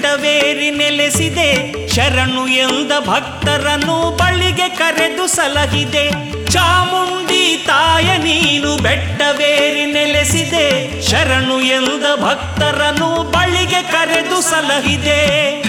ಬೆಟ್ಟವೇರಿ ನೆಲೆಸಿದೆ ಶರಣು ಎಂದ ಭಕ್ತರನ್ನು ಬಳಿಗೆ ಕರೆದು ಸಲಹಿದೆ ಚಾಮುಂಡಿ ತಾಯ ನೀನು ಬೆಟ್ಟವೇರಿ ನೆಲೆಸಿದೆ ಶರಣು ಎಂದ ಭಕ್ತರನ್ನು ಬಳಿಗೆ ಕರೆದು ಸಲಹಿದೆ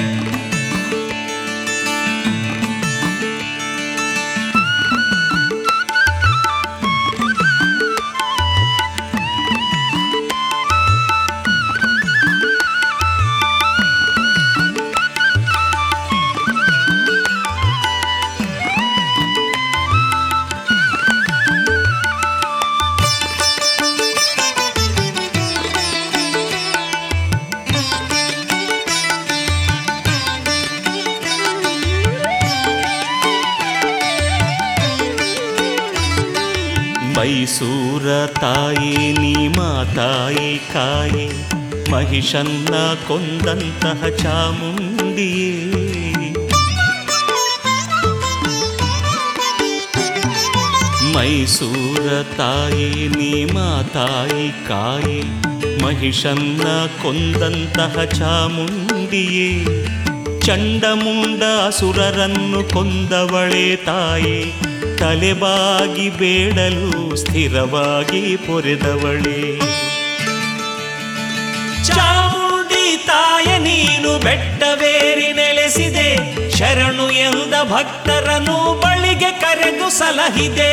ಮೈಸೂರ ತಾಯಿ ನೀ ಮಾತಾಯಿ ಕಾಯೆ ಮಹಿಷನ್ನ ಕೊಂದಂತಹ ಚಾಮುಂಡಿಯೇ ಮೈಸೂರ ತಾಯಿ ನೀ ಮಾತಾಯಿ ಕಾಯೆ ಮಹಿಷನ್ನ ಕೊಂದಂತಹ ಚಾಮುಂಡಿಯೇ ಚಂಡಮುಂಡ ಅಸುರರನ್ನು ಕೊಂದವಳೆ ತಾಯಿ ತಲೆಬಾಗಿ ಬೇಡಲು ಸ್ಥಿರವಾಗಿ ಪೊರೆದವಳೆ ಚಾಮುಂಡಿ ತಾಯ ನೀನು ಬೆಟ್ಟವೇರಿ ನೆಲೆಸಿದೆ ಶರಣು ಎಂದ ಭಕ್ತರನ್ನು ಬಳಿಗೆ ಕರೆದು ಸಲಹಿದೆ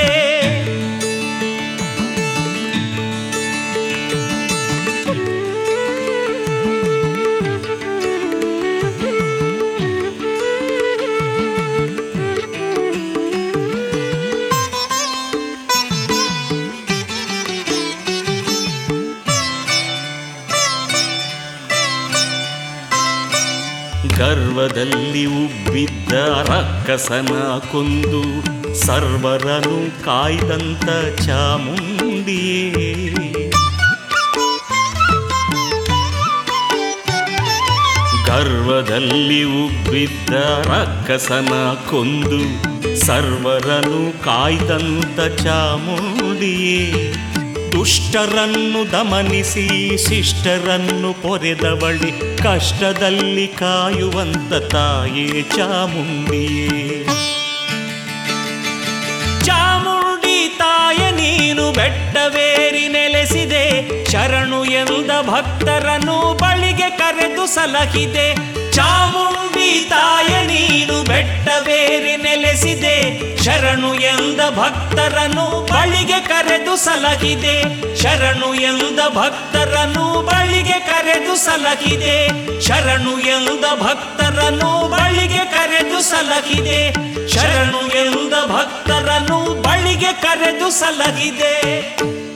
ಗರ್ವದಲ್ಲಿ ಉಬ್ಬಿದ್ದ ರಕ್ಕಸನ ಕೊಂದು ಸರ್ವರನು ಕಾಯ್ದಂತ ಚಾಮುಂಡಿಯೇ ಗರ್ವದಲ್ಲಿ ಉಬ್ಬಿದ್ದ ರಕ್ಕಸನ ಕೊಂದು ಸರ್ವರನು ಕಾಯ್ದಂತ ಚಾಮುಂಡಿಯೇ ದುಷ್ಟರನ್ನು ದಮನಿಸಿ ಶಿಷ್ಟರನ್ನು ಪೊರೆದವಳಿ ಕಷ್ಟದಲ್ಲಿ ಕಾಯುವಂತ ತಾಯೇ ಚಾಮುಂಡಿಯೇ ಚಾಮುಂಡಿ ತಾಯ ನೀನು ಬೆಟ್ಟವೇರಿ ನೆಲೆಸಿದೆ ಶರಣು ಎಂದ ಭಕ್ತರನ್ನು ಬಳಿಗೆ ಕರೆದು ಸಲಹಿದೆ ಚಾಮುಂಡಿ ತಾಯ ನೀನು ಬೆಟ್ಟವೇರಿ ನೆಲೆಸಿದೆ ಶರಣು ಎಂದ ಭಕ್ತರನ್ನು ಬಳಿಗೆ ಕರೆದು ಸಲಹಿದೆ ಶರಣು ಎಂದ ಭಕ್ತರನ್ನು ಬಳಿಗೆ ಕರೆದು ಸಲಹಿದೆ ಶರಣು ಎಂದ ಭಕ್ತರನ್ನು ಬಳಿಗೆ ಕರೆದು ಸಲಹಿದೆ ಶರಣು ಎಂದ ಭಕ್ತರನ್ನು ಬಳಿಗೆ ಕರೆದು ಸಲಹಿದೆ